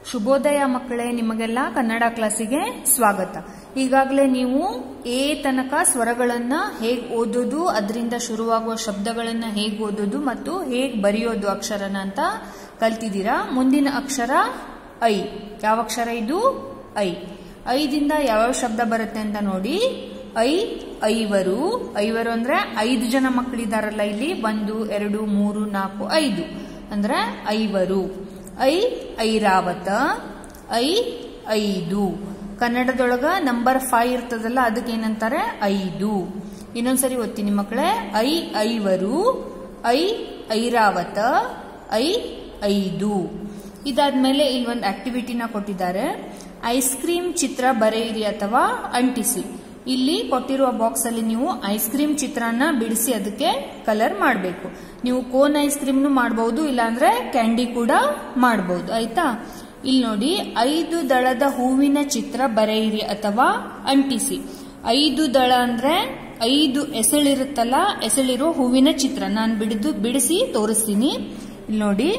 ಶುಭೋದಯ ಮಕ್ಕಳೇ ನಿಮಗೆಲ್ಲ ಕನ್ನಡ ಕ್ಲಾಸಿಗೆ ಸ್ವಾಗತ ಈಗಾಗಲೇ ನೀವು ಎ ತನಕ ಸ್ವರಗಳನ್ನ ಹೇಗ್ ಓದೋದು ಅದರಿಂದ ಶುರುವಾಗುವ ಶಬ್ದಗಳನ್ನ ಹೇಗ್ ಓದೋದು ಮತ್ತು ಹೇಗ್ ಬರೆಯೋದು ಅಕ್ಷರನ ಅಂತ ಕಲ್ತಿದ್ದೀರಾ ಮುಂದಿನ ಅಕ್ಷರ ಐ ಯಾವ ಅಕ್ಷರ ಇದು ಐ ಐದಿಂದ ಯಾವ್ಯಾವ ಶಬ್ದ ಬರುತ್ತೆ ಅಂತ ನೋಡಿ ಐ ಐವರು ಐವರು ಅಂದ್ರೆ ಐದು ಜನ ಮಕ್ಕಳಿದಾರಲ್ಲ ಇಲ್ಲಿ ಒಂದು ಎರಡು ಮೂರು ನಾಲ್ಕು ಐದು ಅಂದ್ರೆ ಐವರು ಐ ಐರಾವತ ಐ ಐದು ಕನ್ನಡದೊಳಗ ನಂಬರ್ ಫೈವ್ ಇರ್ತದಲ್ಲ ಅದಕ್ಕೆ ಏನಂತಾರೆ ಐದು ಇನ್ನೊಂದ್ಸರಿ ಓದ್ತೀನಿ ಮಕ್ಕಳೇ ಐ ಐವರು ಐ ಐರಾವತ ಐ ಐದು ಇದಾದ್ಮೇಲೆ ಇಲ್ಲಿ ಒಂದು ಆಕ್ಟಿವಿಟಿನ ಕೊಟ್ಟಿದ್ದಾರೆ ಐಸ್ ಕ್ರೀಮ್ ಚಿತ್ರ ಬರೆಯಿರಿ ಅಥವಾ ಅಂಟಿಸಿ ಇಲ್ಲಿ ಕೊಟ್ಟಿರುವ ಬಾಕ್ಸ್ ಅಲ್ಲಿ ನೀವು ಐಸ್ ಕ್ರೀಮ್ ಚಿತ್ರನ ಬಿಡಿಸಿ ಅದಕ್ಕೆ ಕಲರ್ ಮಾಡಬೇಕು ನೀವು ಕೋನ್ ಐಸ್ ಕ್ರೀಮ್ನು ಮಾಡಬಹುದು ಇಲ್ಲಾಂದ್ರೆ ಕ್ಯಾಂಡಿ ಕೂಡ ಮಾಡಬಹುದು ಆಯ್ತಾ ಇಲ್ಲಿ ನೋಡಿ ಐದು ದಳದ ಹೂವಿನ ಚಿತ್ರ ಬರೆಯಿರಿ ಅಥವಾ ಅಂಟಿಸಿ ಐದು ದಳ ಅಂದ್ರೆ ಐದು ಎಸಳಿರುತ್ತಲ್ಲ ಎಸಳಿರೋ ಹೂವಿನ ಚಿತ್ರ ನಾನು ಬಿಡಿದು ಬಿಡಿಸಿ ತೋರಿಸ್ತೀನಿ ಇಲ್ಲಿ ನೋಡಿ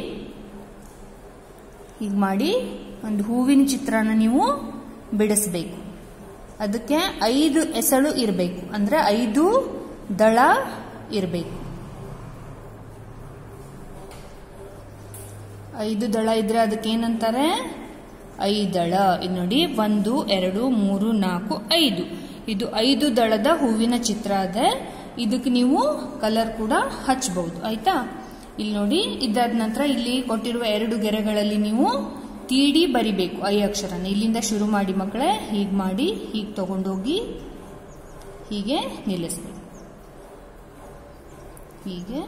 ಹೀಗೆ ಮಾಡಿ ಒಂದು ಹೂವಿನ ಚಿತ್ರನ ನೀವು ಬಿಡಿಸ್ಬೇಕು ಅದಕ್ಕೆ ಐದು ಎಸಳು ಇರಬೇಕು ಅಂದ್ರೆ ಐದು ದಳ ಇರಬೇಕು ಐದು ದಳ ಇದ್ರೆ ಅದಕ್ಕೆ ಏನಂತಾರೆ ಐದಳ ಇದು ನೋಡಿ ಒಂದು ಎರಡು ಮೂರು ನಾಲ್ಕು ಐದು ಇದು ಐದು ದಳದ ಹೂವಿನ ಚಿತ್ರ ಅದೇ ಇದಕ್ಕೆ ನೀವು ಕಲರ್ ಕೂಡ ಹಚ್ಚಬಹುದು ಆಯ್ತಾ ಇಲ್ಲಿ ನೋಡಿ ಇದಾದ ನಂತರ ಇಲ್ಲಿ ಕೊಟ್ಟಿರುವ ಎರಡು ಗೆರೆಗಳಲ್ಲಿ ನೀವು ತೀಡಿ ಬರಿಬೇಕು ಐ ಅಕ್ಷರನ ಇಲ್ಲಿಂದ ಶುರು ಮಾಡಿ ಮಕ್ಕಳೇ ಹೀಗೆ ಮಾಡಿ ಹೀಗೆ ತಗೊಂಡೋಗಿ ಹೀಗೆ ನಿಲ್ಲಿಸ್ಬೇಕು ಹೀಗೆ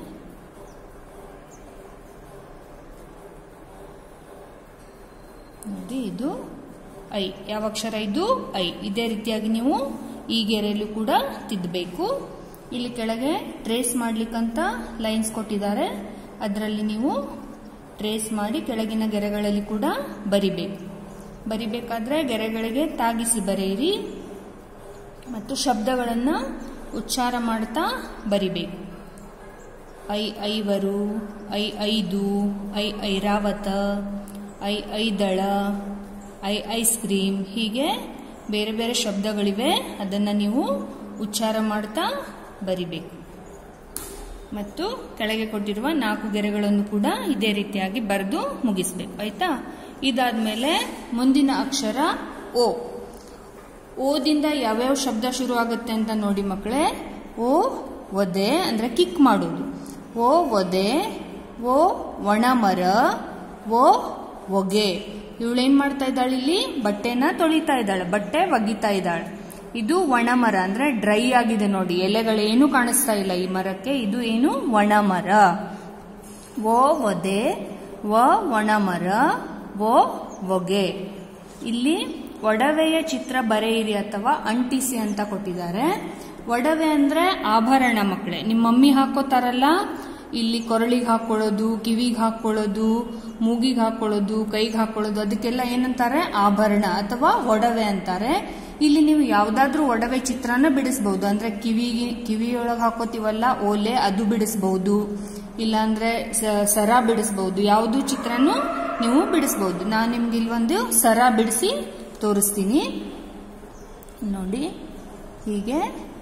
ನೋಡಿ ಇದು ಐ ಯಾವ ಅಕ್ಷರ ಇದು ಐ ಇದೇ ರೀತಿಯಾಗಿ ನೀವು ಈ ಗೆರೆಯಲ್ಲೂ ಕೂಡ ತಿದ್ದಬೇಕು ಇಲ್ಲಿ ಕೆಳಗೆ ಟ್ರೇಸ್ ಮಾಡ್ಲಿಕ್ಕಂತ ಲೈನ್ಸ್ ಕೊಟ್ಟಿದ್ದಾರೆ ಅದರಲ್ಲಿ ನೀವು ಟ್ರೇಸ್ ಮಾಡಿ ಕೆಳಗಿನ ಗೆರೆಗಳಲ್ಲಿ ಕೂಡ ಬರಿಬೇಕು ಬರಿಬೇಕಾದ್ರೆ ಗೆರೆಗಳಿಗೆ ತಾಗಿಸಿ ಬರೆಯಿರಿ ಮತ್ತು ಶಬ್ದಗಳನ್ನು ಉಚ್ಚಾರ ಮಾಡ್ತಾ ಬರಿಬೇಕು ಐ ಐವರು ಐ ಐದು ಐ ಐರಾವತ ಐ ಐದಳ ಐ ಐಸ್ ಕ್ರೀಮ್ ಹೀಗೆ ಬೇರೆ ಬೇರೆ ಶಬ್ದಗಳಿವೆ ಅದನ್ನು ನೀವು ಉಚ್ಚಾರ ಮಾಡ್ತಾ ಬರಿಬೇಕು ಮತ್ತು ಕೆಳಗೆ ಕೊಟ್ಟಿರುವ ನಾಲ್ಕು ಗೆರೆಗಳನ್ನು ಕೂಡ ಇದೇ ರೀತಿಯಾಗಿ ಬರೆದು ಮುಗಿಸ್ಬೇಕು ಆಯ್ತಾ ಇದಾದ್ಮೇಲೆ ಮುಂದಿನ ಅಕ್ಷರ ಓ ಓದಿಂದ ಯಾವ್ಯಾವ ಶಬ್ದ ಶುರು ಆಗುತ್ತೆ ಅಂತ ನೋಡಿ ಮಕ್ಕಳೇ ಓ ಒದೆ ಅಂದ್ರೆ ಕಿಕ್ ಮಾಡೋದು ಓ ಒದೆ ಓ ಒಣಮರ ಓ ಹೊಗೆ ಇವಳೇನ್ ಮಾಡ್ತಾ ಇದ್ದಾಳೆ ಇಲ್ಲಿ ಬಟ್ಟೆನ ತೊಳಿತಾ ಇದ್ದಾಳೆ ಬಟ್ಟೆ ಒಗಿತಾ ಇದ್ದಾಳೆ ಇದು ಒಣಮರ ಅಂದ್ರೆ ಡ್ರೈ ಆಗಿದೆ ನೋಡಿ ಎಲೆಗಳೇನು ಕಾಣಿಸ್ತಾ ಇಲ್ಲ ಈ ಮರಕ್ಕೆ ಇದು ಏನು ಒಣಮರ ಓ ಒದೆ ವ ಒಣಮರ ಓ ಹೊಗೆ ಇಲ್ಲಿ ಒಡವೆಯ ಚಿತ್ರ ಬರೆಯಿರಿ ಅಥವಾ ಅಂಟಿಸಿ ಅಂತ ಕೊಟ್ಟಿದ್ದಾರೆ ಒಡವೆ ಅಂದ್ರೆ ಆಭರಣ ಮಕ್ಕಳೇ ನಿಮ್ಮ ಮಮ್ಮಿ ಹಾಕೋತಾರಲ್ಲ ಇಲ್ಲಿ ಕೊರಳಿಗೆ ಹಾಕೊಳ್ಳೋದು ಕಿವಿಗೆ ಹಾಕೊಳ್ಳೋದು ಮೂಗಿಗೆ ಹಾಕೊಳ್ಳೋದು ಕೈಗೆ ಹಾಕೊಳ್ಳೋದು ಅದಕ್ಕೆಲ್ಲ ಏನಂತಾರೆ ಆಭರಣ ಅಥವಾ ಒಡವೆ ಅಂತಾರೆ ಇಲ್ಲಿ ನೀವು ಯಾವ್ದಾದ್ರೂ ಒಡವೆ ಚಿತ್ರನ ಬಿಡಿಸಬಹುದು ಅಂದ್ರೆ ಕಿವಿಗೆ ಕಿವಿಯೊಳಗೆ ಹಾಕೋತೀವಲ್ಲ ಓಲೆ ಅದು ಬಿಡಿಸಬಹುದು ಇಲ್ಲಾಂದ್ರೆ ಸರ ಬಿಡಿಸಬಹುದು ಯಾವುದು ಚಿತ್ರನೂ ನೀವು ಬಿಡಿಸಬಹುದು ನಾನು ನಿಮ್ಗೆ ಇಲ್ಲೊಂದು ಸರ ಬಿಡಿಸಿ ತೋರಿಸ್ತೀನಿ ನೋಡಿ ಹೀಗೆ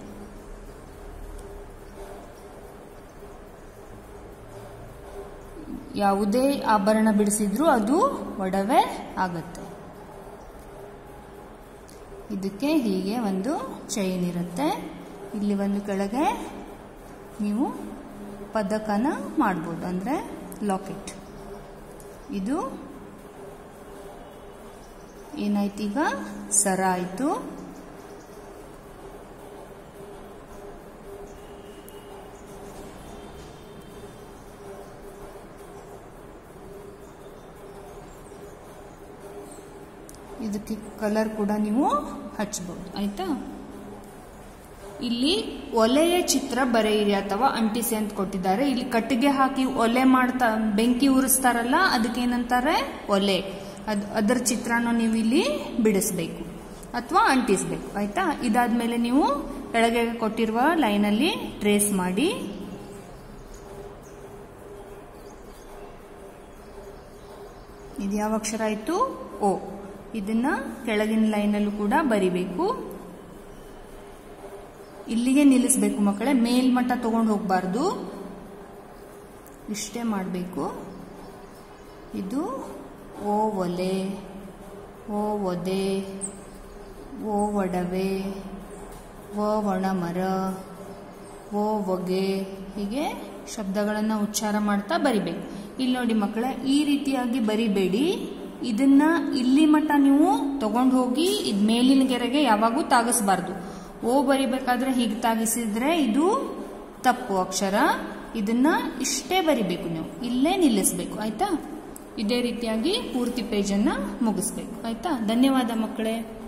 ಯಾವುದೇ ಆಭರಣ ಬಿಡಿಸಿದ್ರೂ ಅದು ಒಡವೆ ಆಗತ್ತೆ ಇದಕ್ಕೆ ಹೀಗೆ ಒಂದು ಚೈನ್ ಇರುತ್ತೆ ಇಲ್ಲಿ ಒಂದು ಕೆಳಗೆ ನೀವು ಪದಕನ ಮಾಡ್ಬೋದು ಅಂದರೆ ಲಾಕೆಟ್ ಇದು ಏನಾಯ್ತು ಈಗ ಸರ ಆಯಿತು ಇದಕ್ಕೆ ಕಲರ್ ಕೂಡ ನೀವು ಹಚ್ಬೋದು ಆಯ್ತಾ ಇಲ್ಲಿ ಒಲೆಯ ಚಿತ್ರ ಬರೆಯಿರಿ ಅಥವಾ ಅಂಟಿಸಿ ಅಂತ ಕೊಟ್ಟಿದ್ದಾರೆ ಇಲ್ಲಿ ಕಟ್ಟಿಗೆ ಹಾಕಿ ಒಲೆ ಮಾಡ್ತಾ ಬೆಂಕಿ ಉರಿಸ್ತಾರಲ್ಲ ಅದಕ್ಕೆ ಏನಂತಾರೆ ಒಲೆ ಅದ್ ಅದರ ಚಿತ್ರನ ನೀವು ಇಲ್ಲಿ ಬಿಡಿಸ್ಬೇಕು ಅಥವಾ ಅಂಟಿಸ್ಬೇಕು ಆಯ್ತಾ ಇದಾದ್ಮೇಲೆ ನೀವು ಕೆಳಗೆ ಕೊಟ್ಟಿರುವ ಲೈನಲ್ಲಿ ಟ್ರೇಸ್ ಮಾಡಿ ಇದು ಯಾವ ಅಕ್ಷರ ಆಯಿತು ಓ ಇದನ್ನ ಕೆಳಗಿನ ಲೈನಲ್ಲೂ ಕೂಡ ಬರಿಬೇಕು ಇಲ್ಲಿಗೆ ನಿಲ್ಲಿಸಬೇಕು ಮಕ್ಕಳೇ ಮೇಲ್ಮಟ್ಟ ತಗೊಂಡು ಹೋಗಬಾರ್ದು ಇಷ್ಟೇ ಮಾಡಬೇಕು ಇದು ಓ ಒಲೆ ಓ ಒದೆ ಓ ಒಡವೆ ಓ ಒಣಮರ ಓ ಹೊಗೆ ಹೀಗೆ ಶಬ್ದಗಳನ್ನು ಉಚ್ಚಾರ ಮಾಡ್ತಾ ಬರಿಬೇಕು ಇಲ್ಲಿ ನೋಡಿ ಮಕ್ಕಳೇ ಈ ರೀತಿಯಾಗಿ ಬರಿಬೇಡಿ ಇದನ್ನ ಇಲ್ಲಿ ಮಟ್ಟ ನೀವು ತಗೊಂಡು ಹೋಗಿ ಇದು ಮೇಲಿನ ಗೆರೆಗೆ ಯಾವಾಗೂ ತಾಗಿಸ್ಬಾರ್ದು ಓ ಬರಿಬೇಕಾದ್ರೆ ಹೀಗೆ ತಾಗಿಸಿದ್ರೆ ಇದು ತಪ್ಪು ಅಕ್ಷರ ಇದನ್ನ ಇಷ್ಟೇ ಬರಿಬೇಕು ನೀವು ಇಲ್ಲೇ ನಿಲ್ಲಿಸಬೇಕು ಆಯ್ತಾ ಇದೇ ರೀತಿಯಾಗಿ ಪೂರ್ತಿ ಪೇಜನ್ನು ಮುಗಿಸ್ಬೇಕು ಆಯ್ತಾ ಧನ್ಯವಾದ ಮಕ್ಕಳೇ